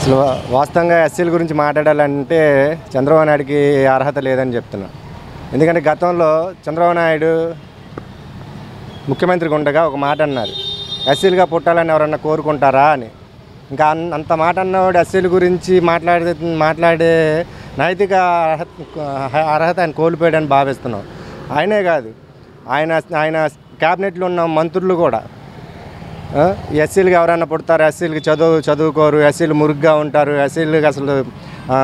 అసలు వాస్తవంగా ఎస్సీల గురించి మాట్లాడాలంటే చంద్రబాబు నాయుడికి అర్హత లేదని చెప్తున్నా ఎందుకంటే గతంలో చంద్రబాబు నాయుడు ముఖ్యమంత్రిగా ఉండగా ఒక మాట అన్నారు ఎస్సీలుగా పుట్టాలని ఎవరన్నా కోరుకుంటారా అని ఇంకా అన్- అంత మాట అన్నవాడు ఎస్సీల గురించి మాట్లాడే మాట్లాడే నైతిక అర్హత అర్హత ఆయన కోల్పోయాడని భావిస్తున్నాం ఆయనే కాదు ఆయన ఆయన క్యాబినెట్లో ఉన్న మంత్రులు కూడా ఆ, ఎస్సీలకు ఎవరైనా పుడతారు ఎస్సీలకి చదువు చదువుకోరు ఎస్సీలు మురుగ్గా ఉంటారు ఎస్సీలకు అసలు ఆ,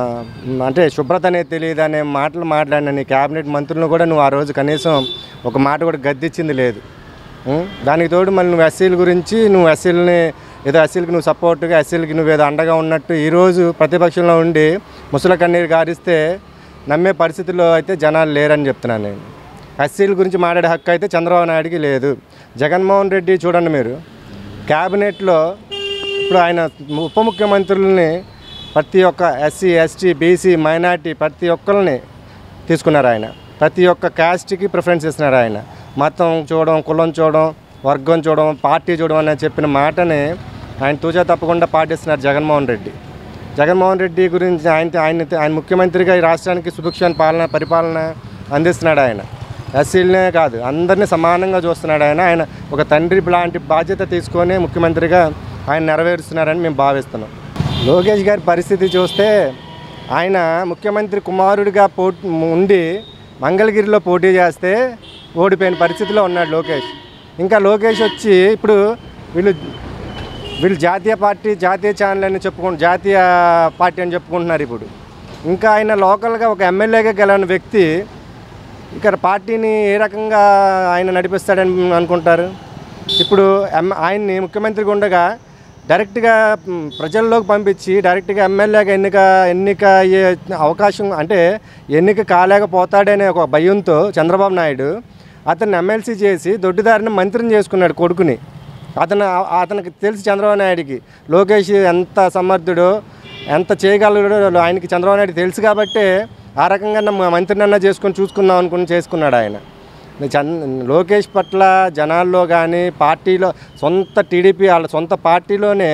అంటే శుభ్రత అనేది తెలియదు అనే మాటలు మాట్లాడిన నీ క్యాబినెట్ మంత్రులను కూడా నువ్వు ఆ రోజు కనీసం ఒక మాట కూడా గద్దిచ్చింది లేదు ఉం? దానికి తోడు మళ్ళీ నువ్వు ఎస్సీల గురించి నువ్వు ఎస్సీలని ఏదో ఎస్సీలకి నువ్వు సపోర్ట్గా ఎస్సీలకి నువ్వు ఏదో అండగా ఉన్నట్టు ఈరోజు ప్రతిపక్షంలో ఉండి ముసల కన్నీరు గారిస్తే నమ్మే పరిస్థితుల్లో అయితే జనాలు లేరని చెప్తున్నాను నేను ఎస్సీల గురించి మాట్లాడే హక్కు అయితే చంద్రబాబు నాయుడికి లేదు జగన్మోహన్ రెడ్డి చూడండి మీరు క్యాబినెట్లో ఇప్పుడు ఆయన ఉప ముఖ్యమంత్రుల్ని ప్రతి ఒక్క ఎస్సీ ఎస్టీ బీసీ మైనార్టీ ప్రతి ఒక్కరిని తీసుకున్నారు ఆయన ప్రతి ఒక్క క్యాస్ట్కి ప్రిఫరెన్స్ ఇస్తున్నారు ఆయన మతం చూడడం కులం చూడడం వర్గం చూడడం పార్టీ చూడడం అని చెప్పిన మాటని ఆయన తూచా తప్పకుండా పాటిస్తున్నారు జగన్మోహన్ రెడ్డి జగన్మోహన్ రెడ్డి గురించి ఆయన ఆయన ఆయన ముఖ్యమంత్రిగా ఈ రాష్ట్రానికి సుభిక్షమైన పాలన పరిపాలన అందిస్తున్నాడు ఆయన ఎస్సీలనే కాదు అందరినీ సమానంగా చూస్తున్నాడు ఆయన ఆయన ఒక తండ్రి లాంటి బాధ్యత తీసుకొని ముఖ్యమంత్రిగా ఆయన నెరవేరుస్తున్నారని మేము భావిస్తున్నాం లోకేష్ గారి పరిస్థితి చూస్తే ఆయన ముఖ్యమంత్రి కుమారుడిగా పోటీ ఉండి మంగళగిరిలో పోటీ చేస్తే ఓడిపోయిన పరిస్థితిలో ఉన్నాడు లోకేష్ ఇంకా లోకేష్ వచ్చి ఇప్పుడు వీళ్ళు వీళ్ళు జాతీయ పార్టీ జాతీయ ఛానల్ అని చెప్పుకుంటు జాతీయ పార్టీ అని చెప్పుకుంటున్నారు ఇప్పుడు ఇంకా ఆయన లోకల్గా ఒక ఎమ్మెల్యేగా గెలవని వ్యక్తి ఇక్కడ పార్టీని ఏ రకంగా ఆయన నడిపిస్తాడని అనుకుంటారు ఇప్పుడు ఎమ్ ఆయన్ని ముఖ్యమంత్రిగా ఉండగా డైరెక్ట్గా మ్, ప్రజల్లోకి పంపించి డైరెక్ట్గా ఎమ్మెల్యేగా ఎన్నిక ఎన్నిక అయ్యే అవకాశం అంటే ఎన్నిక కాలేకపోతాడనే ఒక భయంతో చంద్రబాబు నాయుడు అతన్ని ఎమ్మెల్సీ చేసి దొడ్డిదారిని మంత్రిని చేసుకున్నాడు కొడుకుని అతను అతనికి తెలిసి చంద్రబాబు నాయుడికి లోకేష్ ఎంత సమర్థుడో ఎంత చేయగలడో ఆయనకి చంద్రబాబు నాయుడు తెలుసు కాబట్టే ఆ రకంగా మంత్రినన్నా చేసుకొని చూసుకుందాం అనుకుని చేసుకున్నాడు ఆయన చంద్ లోకేష్ పట్ల జనాల్లో కానీ పార్టీలో సొంత టీడీపీ వాళ్ళ సొంత పార్టీలోనే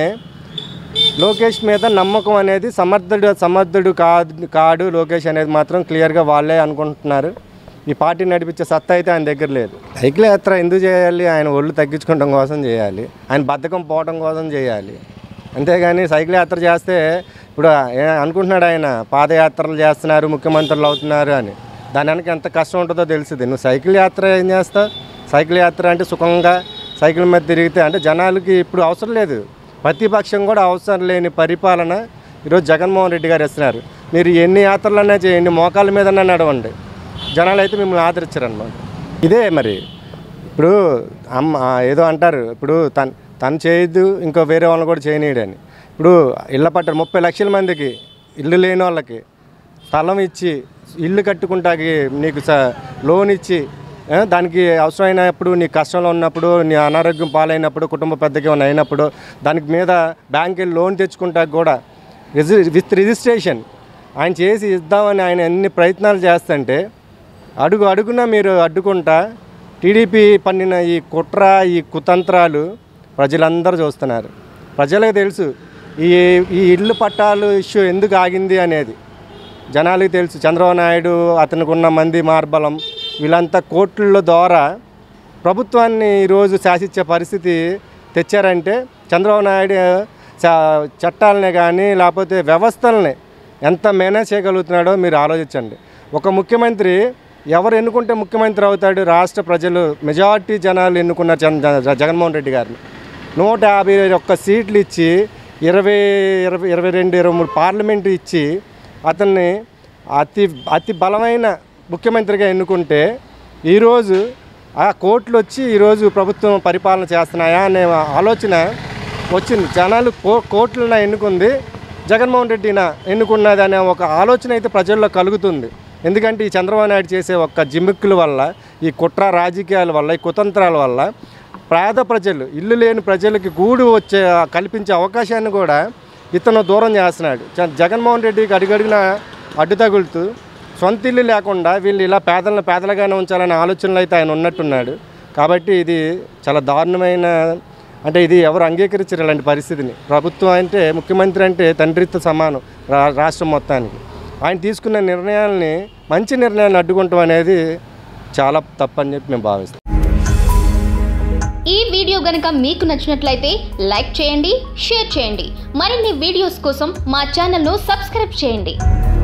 లోకేష్ మీద నమ్మకం అనేది సమర్థుడు సమర్థుడు కాదు కాడు లోకేష్ అనేది మాత్రం క్లియర్గా వాళ్ళే అనుకుంటున్నారు ఈ పార్టీ నడిపించే సత్తా అయితే ఆయన దగ్గర లేదు సైకిల్ యాత్ర ఎందుకు చేయాలి ఆయన ఒళ్ళు తగ్గించుకోవడం కోసం చేయాలి ఆయన బద్ధకం పోవడం కోసం చేయాలి అంతేగాని సైకిల్ యాత్ర చేస్తే ఇప్పుడు ఏ- అనుకుంటున్నాడు ఆయన పాదయాత్రలు చేస్తున్నారు ముఖ్యమంత్రులు అవుతున్నారు అని దాని వెనక ఎంత కష్టం ఉంటుందో తెలిసింది నువ్వు సైకిల్ యాత్ర ఏం చేస్తావు సైకిల్ యాత్ర అంటే సుఖంగా సైకిల్ మీద తిరిగితే అంటే జనాలకి ఇప్పుడు అవసరం లేదు ప్రతిపక్షం కూడా అవసరం లేని పరిపాలన ఈరోజు జగన్మోహన్ రెడ్డి గారు ఇస్తున్నారు మీరు ఎన్ని యాత్రలన్నా చేయండి మోకాళ్ళ మీదన్నా నడవండి జనాలు అయితే మిమ్మల్ని ఆదరించారనమాట ఇదే మరి ఇప్పుడు అమ్మ ఆ, ఏదో అంటారు ఇప్పుడు తను తను చేయదు ఇంకో వేరే వాళ్ళని కూడా చేయనీయడని ఇప్పుడు ఇళ్ళ పట్టారు ముప్పై లక్షల మందికి ఇల్లు లేని వాళ్ళకి స్థలం ఇచ్చి ఇల్లు కట్టుకుంటాకి నీకు స లోన్ ఇచ్చి ఆ, దానికి అవసరమైనప్పుడు నీ కష్టంలో ఉన్నప్పుడు నీ అనారోగ్యం పాలైనప్పుడు కుటుంబ పెద్దకి ఏమైనా అయినప్పుడు దానికి మీద బ్యాంక్ వెళ్ళి లోన్ తెచ్చుకుంటాకి కూడా రిజి విత్ రిజిస్ట్రేషన్ ఆయన చేసి ఇద్దామని ఆయన ఎన్ని ప్రయత్నాలు చేస్తుంటే అడుగు అడుగున మీరు అడ్డుకుంటా టీడీపీ పన్నిన ఈ కుట్ర ఈ కుతంత్రాలు ప్రజలందరూ చూస్తున్నారు ప్రజలకు తెలుసు ఈ ఈ ఇల్లు పట్టాలు ఇష్యూ ఎందుకు ఆగింది అనేది జనాలకు తెలుసు చంద్రబాబు నాయుడు అతనికి ఉన్న మంది మార్బలం వీళ్ళంతా కోర్టుల ద్వారా ప్రభుత్వాన్ని ఈరోజు శాసించే పరిస్థితి తెచ్చారంటే చంద్రబాబు నాయుడు చ- చట్టాలనే కానీ లేకపోతే వ్యవస్థల్ని ఎంత మేనేజ్ చేయగలుగుతున్నాడో మీరు ఆలోచించండి ఒక ముఖ్యమంత్రి ఎవరు ఎన్నుకుంటే ముఖ్యమంత్రి అవుతాడు రాష్ట్ర ప్రజలు మెజారిటీ జనాలు ఎన్నుకున్నారు జగన్- జగన్- జగన్మోహన్ రెడ్డి గారిని నూట యాభై ఒక్క సీట్లు ఇచ్చి ఇరవై ఇరవై ఇరవై రెండు ఇరవై మూడు పార్లమెంటు ఇచ్చి అతన్ని అతి అతి బలమైన ముఖ్యమంత్రిగా ఎన్నుకుంటే ఈరోజు ఆ కోర్టులు వచ్చి ఈరోజు ప్రభుత్వం పరిపాలన చేస్తున్నాయా అనే ఆలోచన వచ్చింది జనాలు కో కోర్టులను ఎన్నుకుంది జగన్మోహన్ రెడ్డిన ఎన్నుకున్నది అనే ఒక ఆలోచన అయితే ప్రజల్లో కలుగుతుంది ఎందుకంటే ఈ చంద్రబాబు నాయుడు చేసే ఒక్క జిమ్మిక్కుల వల్ల ఈ కుట్ర రాజకీయాల వల్ల ఈ కుతంత్రాల వల్ల పేద ప్రజలు ఇల్లు లేని ప్రజలకి గూడు వచ్చే కల్పించే అవకాశాన్ని కూడా ఇతను దూరం చేస్తున్నాడు జ- జగన్మోహన్ రెడ్డికి అడుగడుగున అడ్డు తగులుతూ సొంత ఇల్లు లేకుండా వీళ్ళు ఇలా పేదలను పేదలుగానే ఉంచాలనే ఆలోచనలు అయితే ఆయన ఉన్నట్టున్నాడు కాబట్టి ఇది చాలా దారుణమైన అంటే ఇది ఎవరు అంగీకరించరు ఇలాంటి పరిస్థితిని ప్రభుత్వం అంటే ముఖ్యమంత్రి అంటే తండ్రితో సమానం రా రాష్ట్రం మొత్తానికి ఆయన తీసుకున్న నిర్ణయాల్ని మంచి నిర్ణయాన్ని అడ్డుకుంటాం అనేది చాలా తప్పని చెప్పి మేము భావిస్తాం ఈ వీడియో గనుక మీకు నచ్చినట్లయితే లైక్ చేయండి షేర్ చేయండి మరిన్ని వీడియోస్ కోసం మా ఛానల్ను సబ్స్క్రైబ్ చేయండి